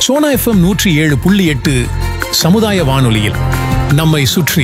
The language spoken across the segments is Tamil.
சோனா எஃப்எம் நூற்றி ஏழு புள்ளி எட்டு சமுதாய வானொலியில் நம்மை சுற்றி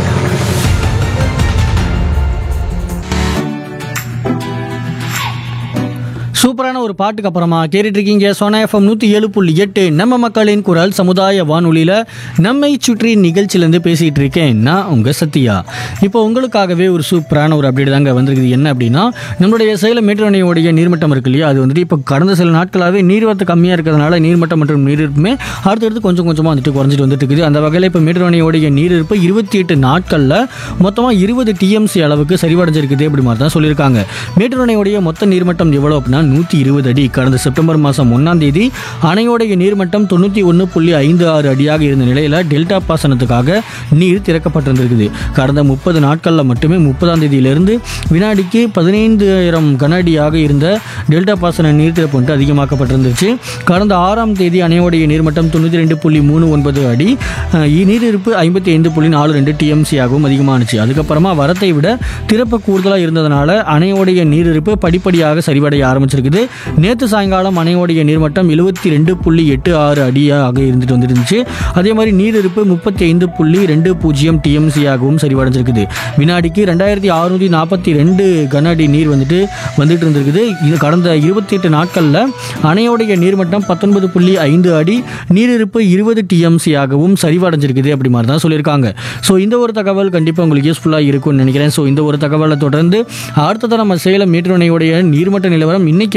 சூப்பரான ஒரு பாட்டுக்கு அப்புறமா கேட்டுட்டு இருக்கீங்க சோனா எஃப்எம் நூற்றி ஏழு புள்ளி எட்டு நம்ம மக்களின் குரல் சமுதாய வானொலியில் நம்மை சுற்றி நிகழ்ச்சியிலேருந்து பேசிகிட்டு இருக்கேன் நான் உங்கள் சத்யா இப்போ உங்களுக்காகவே ஒரு சூப்பரான ஒரு அப்டேட் தாங்க வந்திருக்குது என்ன அப்படின்னா நம்மளுடைய சேலம் மேட்டுரணையோடைய நீர்மட்டம் இருக்கு இல்லையா அது வந்துட்டு இப்போ கடந்த சில நாட்களாகவே நீர்வரத்து கம்மியாக இருக்கிறதுனால நீர்மட்டம் மற்றும் நீரிருப்புமே அடுத்தடுத்து கொஞ்சம் கொஞ்சமாக வந்துட்டு குறைஞ்சிட்டு வந்துட்டு இருக்குது அந்த வகையில் இப்போ மேட்டுரணையோடைய நீரிருப்பு இருபத்தி எட்டு நாட்களில் மொத்தமாக இருபது டிஎம்சி அளவுக்கு சரிவடைஞ்சிருக்குது அப்படி மாதிரி தான் சொல்லியிருக்காங்க மேட்டுரணையோடைய மொத்த நீர்மட்டம் எவ்வளோ அப்படின்னா நூற்றி இருபது அடி கடந்த செப்டம்பர் மாதம் ஒன்றாம் தேதி அணையோடைய நீர்மட்டம் தொண்ணூற்றி ஒன்று புள்ளி ஐந்து ஆறு அடியாக இருந்த நிலையில் டெல்டா பாசனத்துக்காக நீர் திறக்கப்பட்டிருந்திருக்குது கடந்த முப்பது நாட்களில் மட்டுமே முப்பதாம் தேதியிலிருந்து வினாடிக்கு பதினைந்தாயிரம் கன அடியாக இருந்த டெல்டா பாசன நீர் திறப்பு வந்துட்டு அதிகமாக்கப்பட்டிருந்துச்சு கடந்த ஆறாம் தேதி அணையோடைய நீர்மட்டம் தொண்ணூற்றி ரெண்டு புள்ளி மூணு ஒன்பது அடி அஹ், நீரிருப்பு ஐம்பத்தி ஐந்து புள்ளி நாலு ரெண்டு டிஎம்சி ஆகவும் அதிகமானுச்சு அதுக்கப்புறமா வரத்தை விட திறப்பு கூடுதலாக இருந்ததுனால அணையோடைய நீரிருப்பு படிப்படியாக சரிவடைய ஆரம்பிச்சிருக்குது நேற்று சாயங்காலம் அணையோடைய நீர்மட்டம் எழுபத்தி ரெண்டு புள்ளி எட்டு ஆறு அடியாக இருந்துட்டு வந்துருந்துச்சு அதே மாதிரி நீரிருப்பு முப்பத்தி ஐந்து புள்ளி ரெண்டு பூஜ்ஜியம் டிஎம்சி ஆகவும் சரிவடைஞ்சிருக்குது வினாடிக்கு ரெண்டாயிரத்தி அறுநூற்றி நாற்பத்தி ரெண்டு கன அடி நீர் வந்துட்டு வந்துட்டு இருந்திருக்குது இது கடந்த இருபத்தி எட்டு நாட்களில் அணையோடைய நீர்மட்டம் பத்தொன்பது புள்ளி ஐந்து அடி நீரிருப்பு இருபது டிஎம்சி ஆகவும் சரிவடைஞ்சிருக்குது அப்படி மாதிரி தான் சொல்லியிருக்காங்க ஸோ இந்த ஒரு தகவல் கண்டிப்பாக உங்களுக்கு யூஸ்ஃபுல்லாக இருக்கும்னு நினைக்கிறேன் ஸோ இந்த ஒரு தகவலை தொடர்ந்து அடுத்ததான் நம்ம சேலம் மீட்டர் அணையோடைய நீர்மட்ட நிலவரம் இன்னைக்கு